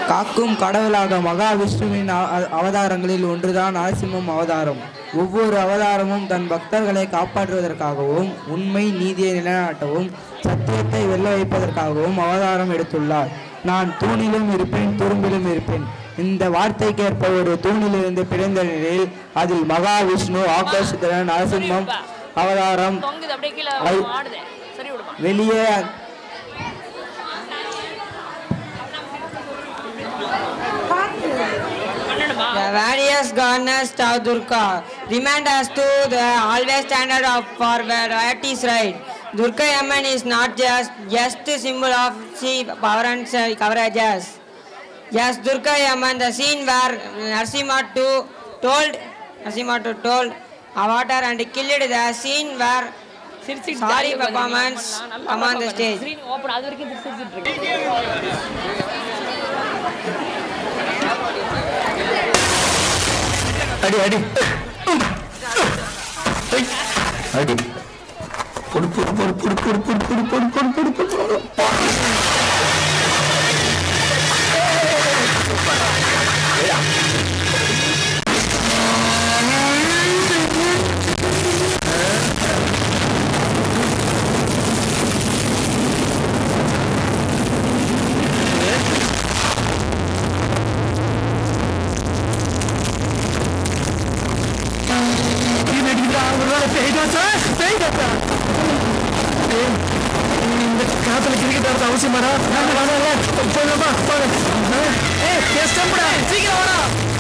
காக்கும் கடவுளாக மகாவிஷ்ணுவின் அ- அ- அவதாரங்களில் ஒன்றுதான் நரசிம்மம் அவதாரம் ஒவ்வொரு அவதாரமும் தன் பக்தர்களை காப்பாற்றுவதற்காகவும் உண்மை நீதியை நிலைநாட்டவும் சத்தியத்தை வெல்ல வைப்பதற்காகவும் அவதாரம் எடுத்துள்ளார் நான் தூணிலும் இருப்பேன் துரும்பிலும் இருப்பேன் இந்த வார்த்தைக்கேற்ப ஒரு தூணிலிருந்து பிறந்த நிலையில் அதில் மகாவிஷ்ணு ஆகாசத்துடன் நரசிம்மம் அவதாரம் தொங்குது அப்படியே கீழே ஐ- ஆடுது சரி விடுமா வெளியே பண்ணணுமா The various governors of Durga remind us to the always standard of for varieties right. Durga Yaman is not just just a symbol of sea power and uh, coverages. Yes, Durga Yaman, the scene where Narsimha to told Narsimha to told Avatar and killed the scene where சிரிச்சுட்டு Sorry jolly ஆ performance, நல்லா come on the performance. stage. Screen open அது வரைக்கும் சிரிச்சுட்டு இருக்கு அடி அடி ஐ, அடி பொடு பொடு பொடு பொடு பொடு பொடு பொடு பொடு பொடு பொடு பொடு பொடு இந்த காத்துல கிரிக்கெட் ஆடுறது அவசியமாடா போயிடலாமா ஏ ஸ்டெம்ப்டா சீக்கிரம் வாடா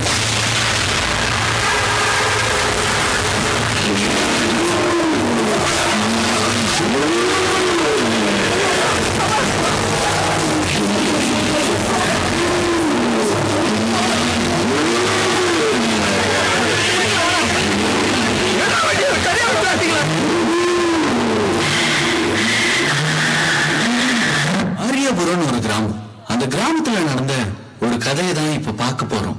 ஆரியபுரம்னு ஒரு கிராமம் அந்த கிராமத்துல நடந்த ஒரு கதையை தான் இப்ப பார்க்க போறோம்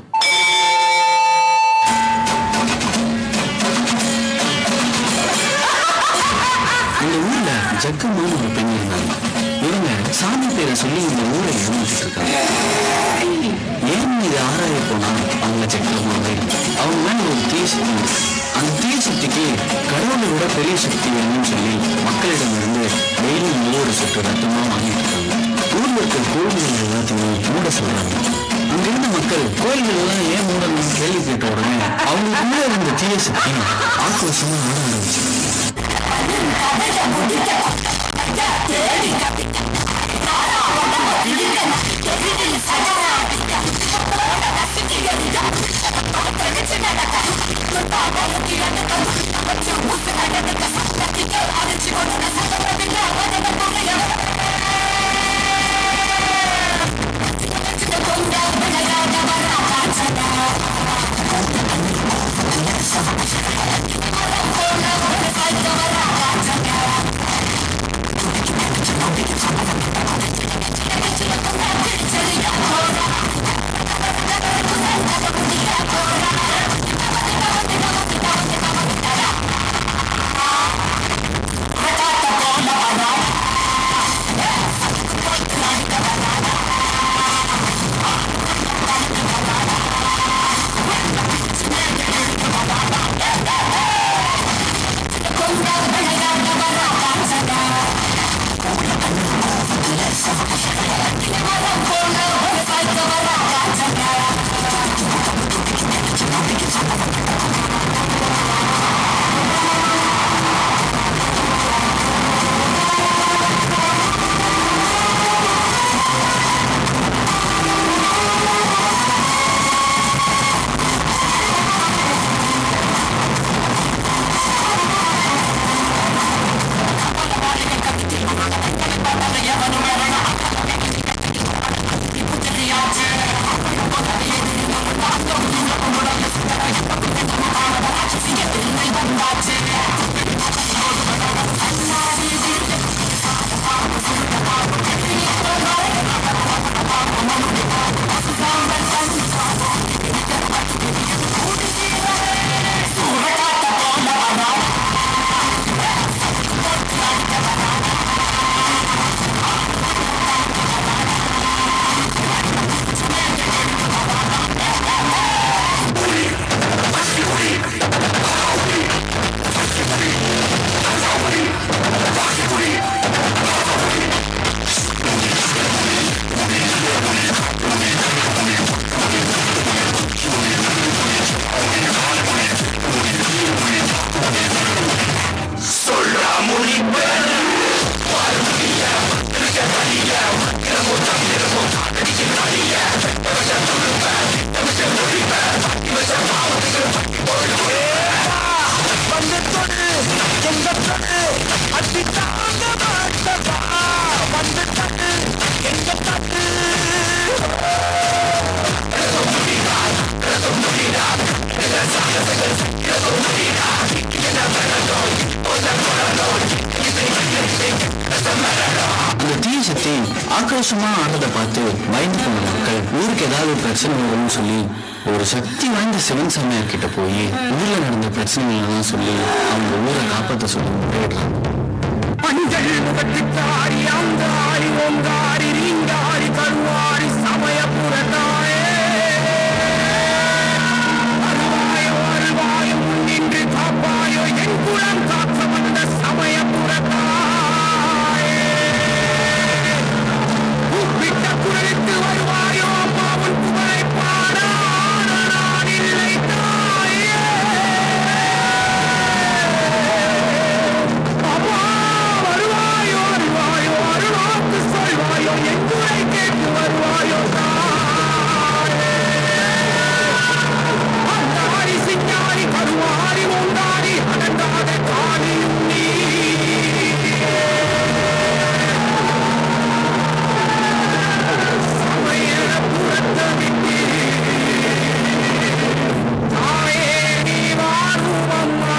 இந்த ஊர்ல ஜக்கம்மான்னு ஒரு பெண் இருந்தாங்க இவங்க சாமி பேரை சொல்லி இந்த ஊரை ஏமாத்திட்டு இருக்காங்க ஏன் இது ஆராய போனா அவங்க ஜக்கம்மாவே அவங்க மேல ஒரு தீ சக்தி இருக்கு. அந்த தீ சக்திக்கு கடவுளை விட பெரிய சக்தி வேணும்னு சொல்லி மக்களிடமிருந்து டெய்லி ஒவ்வொரு சொட்டு ரத்தமா வாங்கிட்டு இருக்காங்க ஊர்ல இருக்க கோவில்கள் எல்லாத்தையும் மூட சொல்றாங்க அங்க இருந்த மக்கள் கோயில்கள் எல்லாம் ஏன் மூடணும்னு கேள்வி கேட்ட உடனே அவங்களுக்குள்ள இருந்த தீய சக்தி ஆக்ரோஷமா ஆட ஆரம்பிச்சு ஆக்ரோஷமா ஆடுறத பார்த்து பயந்து போன மக்கள் ஊருக்கு ஏதாவது பிரச்சனை வரும்னு சொல்லி ஒரு சக்தி வாய்ந்த சிவன் சாமியார் கிட்ட போய் ஊர்ல நடந்த பிரச்சனைகள்லாம் சொல்லி அவங்க ஊரை காப்பாற்ற சொல்லி முறையிடுறாங்க அஞ்சல் முகத்துக்காரி அங்காரி ஓங்காரி ரீங்காரி கருவாரி சமயபுரத்தாரே அருவாயோ அருவாயோ நின்று காப்பாயோ என் குலம் காக்க வந்த சமயபுரத்தாரே கூப்பிட்ட குரலுக்கு வருவாயோ அம்மாவன் புகழை பாடான நான் இல்லை தாயே அம்மா வருவாயோ வருவாயோ அருளாக்கு சொல்வாயோ என் குறை கேட்டு வருவாயோ தாயே அந்தாரி சிங்காரி கருவாரி உண்டாரி அடங்காத காணியும் நீ சமையல புறத்த விட்டு தாயே நீ வாரும் அம்மா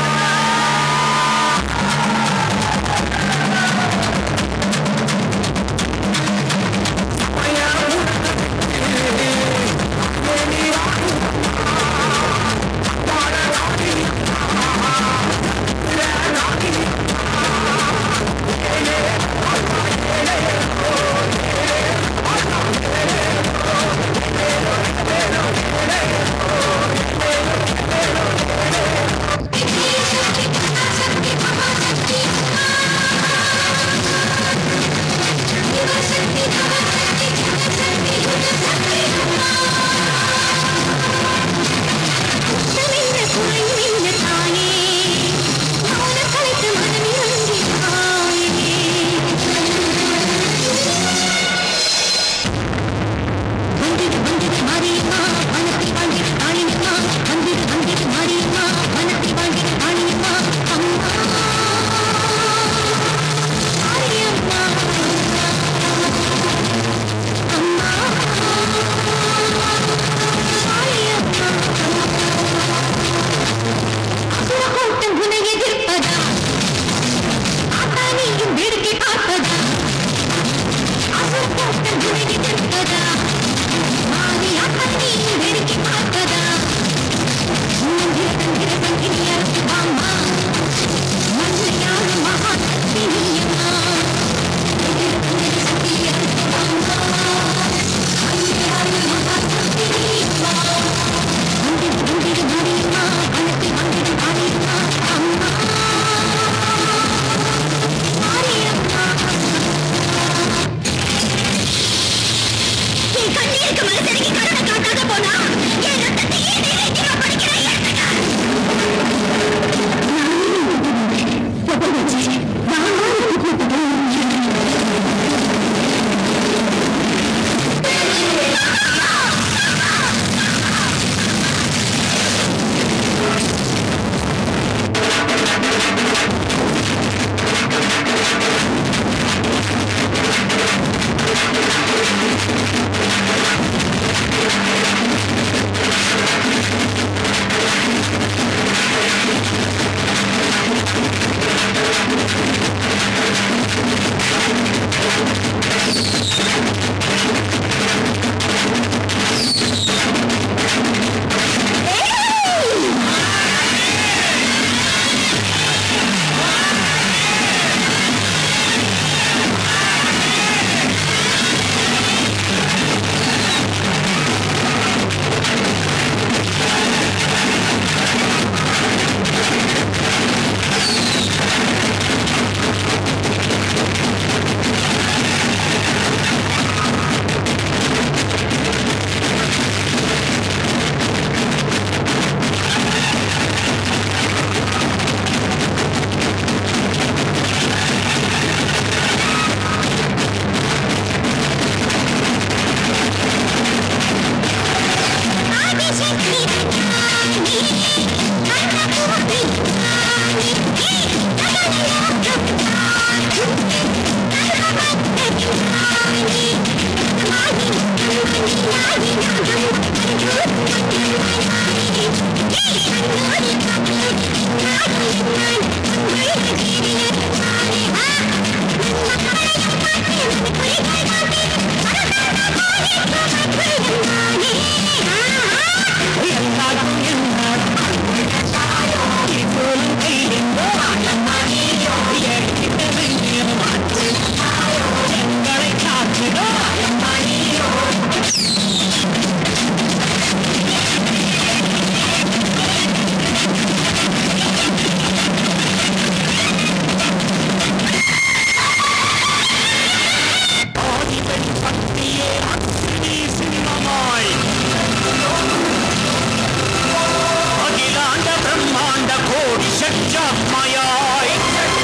Thank you. அகிலாண்ட பிரம்மாண்ட கோடி சக்ஷாத்மயாய்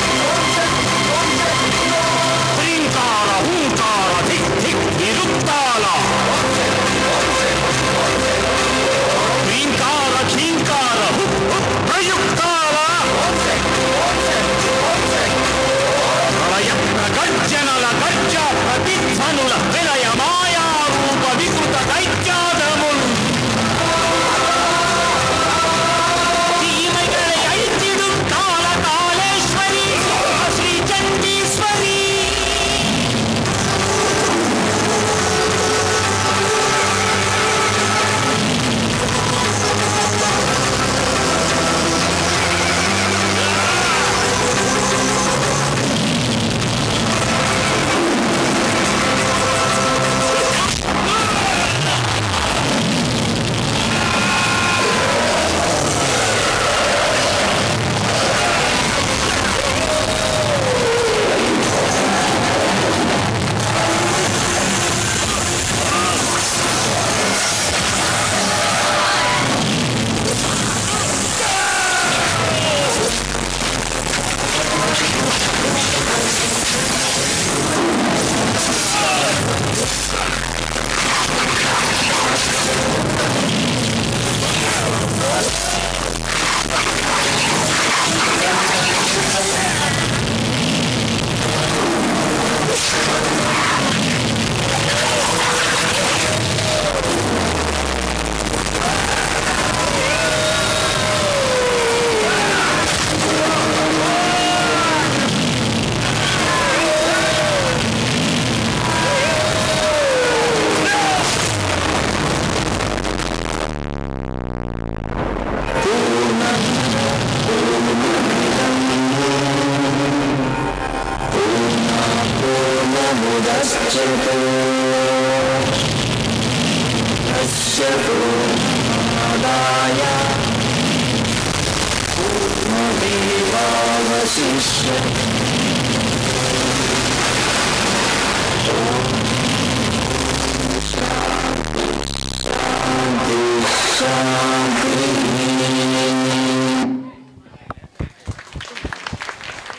த்ரீங்கார ஹூங்கார திக் திக் நிருத்தால த்ரீங்கார கீங்கார ஹுப் ஹுப் பிரயுக்தால ప్రళయత్న గర్జనల గర్జ ప్రతిధ్వనుల విలయ మాయా రూప వికృత దైత్యాదముల్ தீமைகளை அழித்திடும் கால காலேஸ்வரி ஸ்ரீ சண்டீஸ்வரி पूर्णमेवावशिष्य